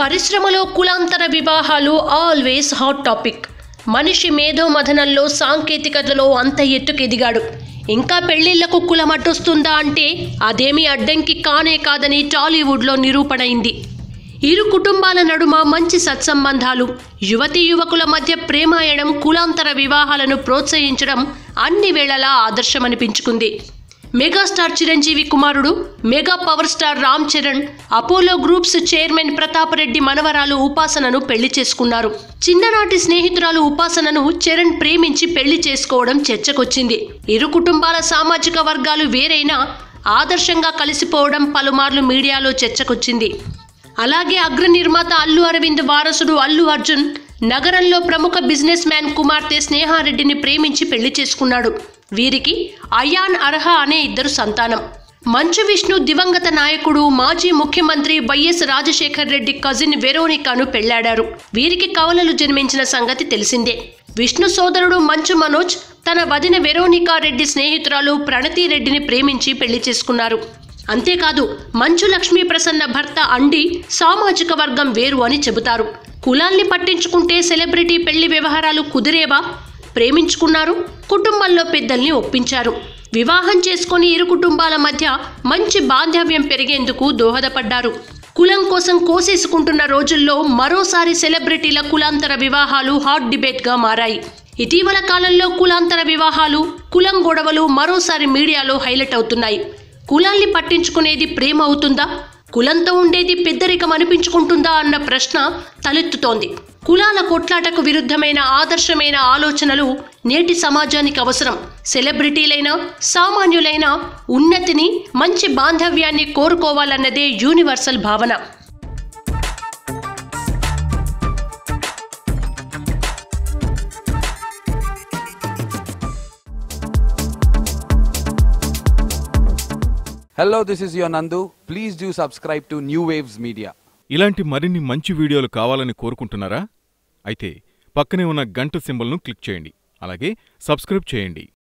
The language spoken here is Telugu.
పరిశ్రమలో కులాంతర వివాహాలు ఆల్వేస్ హాట్ టాపిక్ మనిషి మేధోమథనంలో సాంకేతికతలో అంత ఎత్తుకెదిగాడు ఇంకా పెళ్లిళ్లకు కులం అడ్డొస్తుందా అంటే అదేమీ అడ్డంకి కానే కాదని టాలీవుడ్లో నిరూపణైంది ఇరు కుటుంబాల నడుమ మంచి సత్సంబంధాలు యువతీ యువకుల మధ్య ప్రేమాయణం కులాంతర వివాహాలను ప్రోత్సహించడం అన్ని వేళలా ఆదర్శమనిపించుకుంది మెగాస్టార్ చిరంజీవి కుమారుడు mega power star Ram Charan Apollo groups chairman Pratap Reddy మనవరాలు ఉపాసనను పెళ్లి చేసుకున్నారు చిన్ననాటి స్నేహితురాలు ఉపాసనను చరణ్ ప్రేమించి పెళ్లి చేసుకోవడం చర్చకొచ్చింది ఇరు కుటుంబాల సామాజిక వర్గాలు వేరైనా ఆదర్శంగా కలిసిపోవడం పలుమార్లు మీడియాలో చర్చకొచ్చింది అలాగే అగ్ర నిర్మాత అల్లు అరవింద్ వారసుడు అల్లు అర్జున్ నగరంలో ప్రముఖ బిజినెస్ మ్యాన్ కుమార్తె స్నేహారెడ్డిని ప్రేమించి పెళ్లి చేసుకున్నాడు వీరికి అయాన్ అర్హ అనే ఇద్దరు సంతానం మంచు విష్ణు దివంగత నాయకుడు మాజీ ముఖ్యమంత్రి వైఎస్ రాజశేఖర్ రెడ్డి కజిన్ వెరోనికాను పెళ్లాడారు వీరికి కవలలు జన్మించిన సంగతి తెలిసిందే విష్ణు సోదరుడు మంచు మనోజ్ తన వదిన వెరోనికా రెడ్డి స్నేహితురాలు ప్రణతి రెడ్డిని ప్రేమించి పెళ్లి చేసుకున్నారు అంతేకాదు మంచు లక్ష్మీ ప్రసన్న భర్త అండి సామాజిక వర్గం వేరు అని చెబుతారు కులాల్ని పట్టించుకుంటే సెలబ్రిటీ పెళ్లి వ్యవహారాలు కుదిరేవా ప్రేమించుకున్నారు కుటుంబంలో పెద్దల్ని ఒప్పించారు వివాహం చేసుకుని ఇరు కుటుంబాల మధ్య మంచి బాంధవ్యం పెరిగేందుకు దోహదపడ్డారు కులం కోసం కోసేసుకుంటున్న రోజుల్లో మరోసారి సెలబ్రిటీల కులాంతర వివాహాలు హాట్ డిబేట్గా మారాయి ఇటీవల కాలంలో కులాంతర వివాహాలు కులం గొడవలు మరోసారి మీడియాలో హైలైట్ అవుతున్నాయి కులాల్ని పట్టించుకునేది ప్రేమ అవుతుందా కులంతో ఉండేది పెద్దరికం అనిపించుకుంటుందా అన్న ప్రశ్న తలెత్తుతోంది కులాల కొట్లాటకు విరుద్ధమైన ఆదర్శమైన ఆలోచనలు నేటి సమాజానికి అవసరం సెలబ్రిటీలైనా సామాన్యులైన ఉన్నతిని మంచి బాంధవ్యాన్ని కోరుకోవాలన్నదే యూనివర్సల్ భావన Hello, this is your Nandu. Please do subscribe to New Waves Media. ఇలాంటి మరిన్ని మంచి వీడియోలు కావాలని కోరుకుంటున్నారా అయితే పక్కనే ఉన్న గంట సింబల్ను క్లిక్ చేయండి అలాగే సబ్స్క్రైబ్ చేయండి